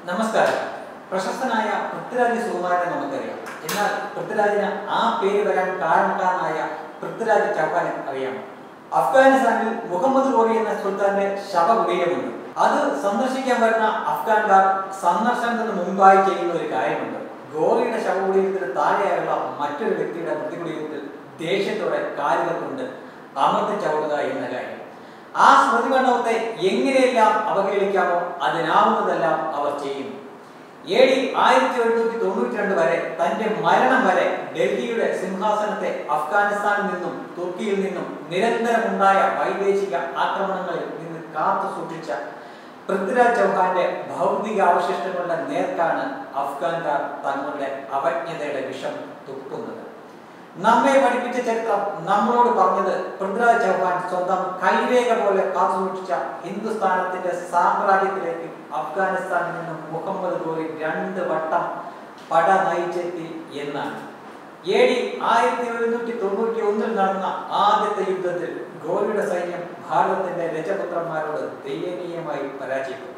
നമസ്കാരം പ്രശസ്തനായ പൃഥ്വിരാജ് സുകുമാരനെ നമുക്കറിയാം എന്നാൽ പൃഥ്വിരാജിന് ആ പേര് വരാൻ കാരണക്കാരനായ പൃഥ്വിരാജ് ചൗഹാനെ അറിയാം അഫ്ഗാനിസ്ഥാനിൽ മുഹമ്മദ് ഗോറി എന്ന സുൽത്താന്റെ ശവകുടീരമുണ്ട് അത് സന്ദർശിക്കാൻ വരുന്ന അഫ്ഗാൻകാർ സന്ദർശനത്തിന് മുമ്പായി ചെയ്യുന്ന ഒരു കാര്യമുണ്ട് ഗോറിയുടെ ശവകുടീരത്തിന് താഴെയായുള്ള മറ്റൊരു വ്യക്തിയുടെ മൃതികുടീരത്തിൽ ദേഷ്യത്തോടെ കാലുകൾ കൊണ്ട് അമർത്തി ചവിടുക എന്ന കാര്യം ആ സ്മൃതി മണ്ഡപത്തെ എങ്ങനെയെല്ലാം അവഹേളിക്കാമോ അതിനാവുന്നതെല്ലാം അവർ ചെയ്യുന്നു എ ഡി ആയിരത്തി എഴുന്നൂറ്റി തൊണ്ണൂറ്റി രണ്ട് വരെ തന്റെ മരണം വരെ ഡൽഹിയുടെ സിംഹാസനത്തെ അഫ്ഗാനിസ്ഥാനിൽ നിന്നും തുർക്കിയിൽ നിന്നും നിരന്തരമുണ്ടായ വൈദേശിക ആക്രമണങ്ങളിൽ നിന്ന് കാത്തു സൂക്ഷിച്ച പൃഥ്വിരാജ് ചൗഹാന്റെ ഭൗതിക അവശിഷ്ടങ്ങളുടെ നേർക്കാണ് അഫ്ഗാൻകാർ തങ്ങളുടെ അവജ്ഞതയുടെ വിഷം തുപ്പുന്നത് നമ്മെ പഠിപ്പിച്ച ചരിത്രം നമ്മളോട് പറഞ്ഞത് പൃഥ്വിരാജ് ചൗഹാൻ സ്വന്തം കൈരേഖ പോലെ കാത്തുസൂക്ഷിച്ച ഹിന്ദുസ്ഥാനത്തിന്റെ സാമ്രാജ്യത്തിലേക്ക് അഫ്ഗാനിസ്ഥാനിൽ നിന്നും മുഹമ്മദ് ഗോറി രണ്ട് വട്ടം പട നയിച്ചെത്തി എന്നാണ് എ ഡി ആയിരത്തി എഴുന്നൂറ്റി തൊണ്ണൂറ്റി ഒന്നിൽ നടന്ന ആദ്യത്തെ യുദ്ധത്തിൽ ഗോറിയുടെ സൈന്യം ഭാരതത്തിന്റെ രജപുത്രന്മാരോട് ദയനീയമായി പരാജയപ്പെട്ടു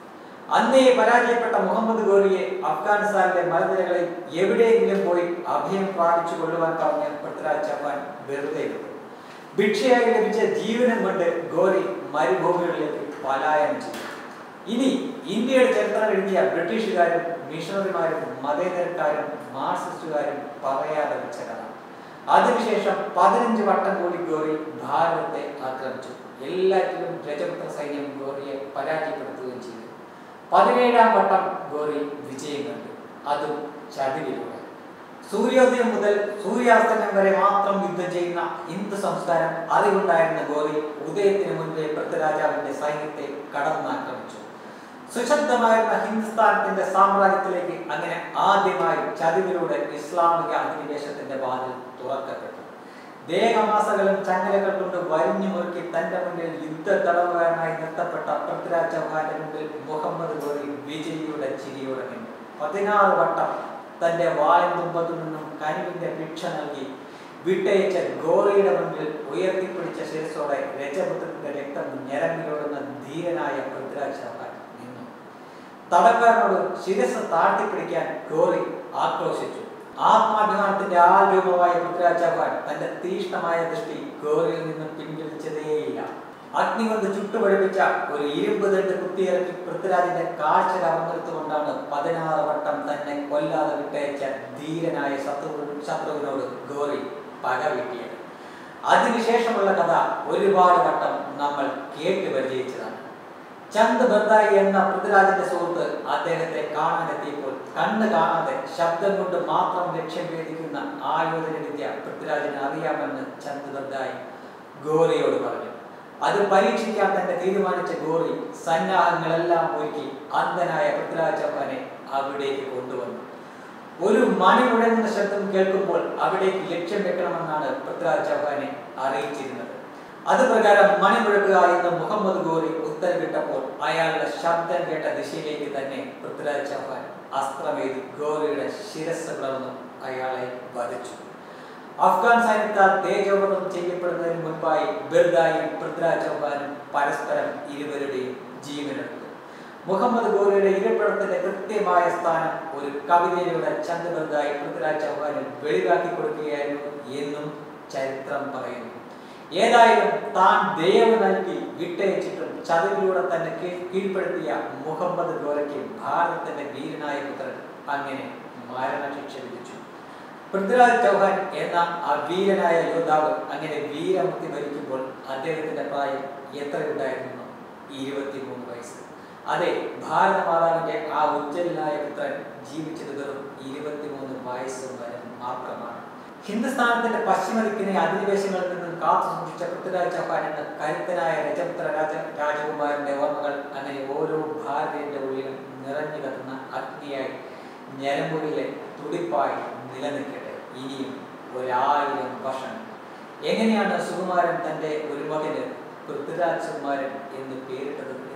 അന്നേ പരാജയപ്പെട്ട മുഹമ്മദ് ഗോറിയെ അഫ്ഗാനിസ്ഥാനിലെ മലനിരകളിൽ എവിടെയെങ്കിലും പോയി അഭയം പ്രാപിച്ചു കൊള്ളുവാൻ പറഞ്ഞ പൃഥ്വിരാജ് ചൗഹാൻ വെറുതെ വിട്ടു ഭിക്ഷയായി ലഭിച്ച ജീവനം കൊണ്ട് ഗോറി മരുഭൂമികളിലേക്ക് പലായനം ചെയ്തു ഇനി ഇന്ത്യയുടെ ചരിത്രം എഴുതിയ ബ്രിട്ടീഷുകാരും മിഷണറിമാരും മതേതരക്കാരും മാർക്സിസ്റ്റുകാരും പറയാതെ വെച്ച കഥ അതിനുശേഷം പതിനഞ്ച് വട്ടം കൂടി ഗോറി ഭാരതത്തെ ആക്രമിച്ചു എല്ലാറ്റിലും രജപുത്ര സൈന്യം ഗോറിയെ പരാജയപ്പെടുത്തുകയും ചെയ്തു പതിനേഴാം വട്ടം ഗോറി വിജയം കണ്ടു അതും ചതിവിലൂടെ സൂര്യോദയം മുതൽ സൂര്യാസ്തമയം വരെ മാത്രം യുദ്ധം ചെയ്യുന്ന ഹിന്ദു സംസ്കാരം അറിവുണ്ടായിരുന്ന ഗോറി ഉദയത്തിന് മുൻപേ പൃഥ്വിരാജാവിന്റെ സൈന്യത്തെ കടന്നാക്രമിച്ചു സുശബ്ദമായിരുന്ന ഹിന്ദുസ്ഥാനത്തിന്റെ സാമ്രാജ്യത്തിലേക്ക് അങ്ങനെ ആദ്യമായി ചതിവിലൂടെ ഇസ്ലാമിക അധിനിവേശത്തിന്റെ വാതിൽ തുറക്കപ്പെട്ടു ദേഹമാസകളും ചങ്ങലകൾ കൊണ്ട് വരിഞ്ഞു മുറുക്കി തന്റെ മുന്നിൽ യുദ്ധ തടവുകാരനായി നിർത്തപ്പെട്ട പൃഥ്വിരാജ് ചൗഹാന്റെ മുമ്പിൽ മുഹമ്മദ് ഗോറി വിജയിയുടെ ചിരിയോടെ നിന്നു പതിനാറ് വട്ടം തന്റെ വായും തുമ്പത്തു നിന്നും കനിവിന്റെ ഭിക്ഷ നൽകി വിട്ടയച്ച ഗോറിയുടെ മുൻപിൽ ഉയർത്തിപ്പിടിച്ച ശിരസോടെ രജപുത്രത്തിന്റെ രക്തം ഞരമ്പിലോടുന്ന ധീരനായ പൃഥ്വിരാജ് ചൗഹാൻ നിന്നു തടവുകാരനോട് ശിരസ് താഴ്ത്തിപ്പിടിക്കാൻ ഗോറി ആക്രോശിച്ചു ആത്മാഭിമാനത്തിന്റെ ആ രൂപമായ പൃഥ്വിരാജ് ചൗഹാൻ തന്റെ തീഷ്ണമായ ദൃഷ്ടി ഗോറിയിൽ നിന്നും പിൻവലിച്ചതേയില്ല അഗ്നി കൊണ്ട് ചുട്ടുപഴിപ്പിച്ച ഒരു ഇരുമ്പ് തണ്ട് കുത്തിയിറക്കി പൃഥ്വിരാജിന്റെ കാഴ്ച കവർന്നെടുത്തുകൊണ്ടാണ് പതിനാറ് വട്ടം തന്നെ കൊല്ലാതെ വിട്ടയച്ച ധീരനായ ശത്രു ശത്രുവിനോട് ഗോറി പക വീട്ടിയത് അതിനുശേഷമുള്ള കഥ ഒരുപാട് വട്ടം നമ്മൾ കേട്ട് പരിചയിച്ചതാണ് ചന്ദ് ബർദായി എന്ന പൃഥ്വിരാജിന്റെ സുഹൃത്ത് അദ്ദേഹത്തെ കാണാനെത്തിയപ്പോൾ കണ്ണ് കാണാതെ ശബ്ദം കൊണ്ട് മാത്രം ലക്ഷ്യം ഭേദിക്കുന്ന ആയോധന വിദ്യ പൃഥ്വിരാജിന് അറിയാമെന്ന് ചന്ദ് ബർദായി ഗോറിയോട് പറഞ്ഞു അത് പരീക്ഷിക്കാൻ തന്നെ തീരുമാനിച്ച ഗോറി സന്നാഹങ്ങളെല്ലാം ഒരുക്കി അന്ധനായ പൃഥ്വിരാജ് ചൗഹാനെ അവിടേക്ക് കൊണ്ടുവന്നു ഒരു മണി മുഴങ്ങുന്ന ശബ്ദം കേൾക്കുമ്പോൾ അവിടേക്ക് ലക്ഷ്യം വെക്കണമെന്നാണ് പൃഥ്വിരാജ് ചൗഹാനെ അറിയിച്ചിരുന്നത് അത് പ്രകാരം മണി മുഴക്കുക എന്ന് മുഹമ്മദ് ഗോറി ഉത്തരവിട്ടപ്പോൾ അയാളുടെ ശബ്ദം കേട്ട ദിശയിലേക്ക് തന്നെ പൃഥ്വിരാജ് ചൗഹാൻ അസ്ത്രമേതി ഗോറിയുടെ ശിരസ് പിളർന്നു അയാളെ വധിച്ചു അഫ്ഗാൻ സൈന്യത്താൽ തേജോവധം ചെയ്യപ്പെടുന്നതിന് മുൻപായി ബിർദായും പൃഥ്വിരാജ് ചൗഹാനും പരസ്പരം ഇരുവരുടെയും ജീവനെടുത്തു മുഹമ്മദ് ഗോറിയുടെ ഇരപ്പിടത്തിന്റെ കൃത്യമായ സ്ഥാനം ഒരു കവിതയിലൂടെ ചന്ദ് ബിർദായി പൃഥ്വിരാജ് ചൗഹാന് വെളിവാക്കി കൊടുക്കുകയായിരുന്നു എന്നും ചരിത്രം പറയുന്നു ഏതായാലും താൻ ദയവ് നൽകി വിട്ടയച്ചിട്ടും ചതിവിലൂടെ തന്നെ കീഴ്പ്പെടുത്തിയ മുഹമ്മദ് ഗോരയ്ക്ക് ഭാരതത്തിന്റെ വീരനായ പുത്രൻ അങ്ങനെ മരണശിക്ഷ വിധിച്ചു പൃഥ്വിരാജ് ചൗഹാൻ എന്ന ആ വീരനായ യോദ്ധാവ് അങ്ങനെ വീരമുക്തി ഭരിക്കുമ്പോൾ അദ്ദേഹത്തിന്റെ പ്രായം എത്രയുണ്ടായിരുന്നു ഇരുപത്തിമൂന്ന് വയസ്സ് അതെ ഭാരത മാതാവിന്റെ ആ ഉജ്ജ്വലനായ പുത്രൻ ജീവിച്ചത് വെറും ഇരുപത്തിമൂന്ന് വയസ്സ് വരെ മാത്രമാണ് ഹിന്ദുസ്ഥാനത്തിന്റെ പശ്ചിമ ദിക്കിനെ അധിനിവേശങ്ങളിൽ നിന്നും കാത്തു സൂക്ഷിച്ച പൃഥ്വിരാജ് ചൗഹാൻ എന്ന കരുത്തനായ രജപുത്ര രാജ രാജകുമാരന്റെ ഓർമ്മകൾ അങ്ങനെ ഓരോ ഭാരതീയന്റെ ഉള്ളിലും നിറഞ്ഞു കത്തുന്ന അഗ്നിയായി ഞരമ്പുകളിലെ തുടിപ്പായി നിലനിൽക്കട്ടെ ഇനിയും ഒരായിരം വർഷം എങ്ങനെയാണ് സുകുമാരൻ തന്റെ ഒരു മകന് പൃഥ്വിരാജ് സുകുമാരൻ എന്ന് പേരിട്ടത്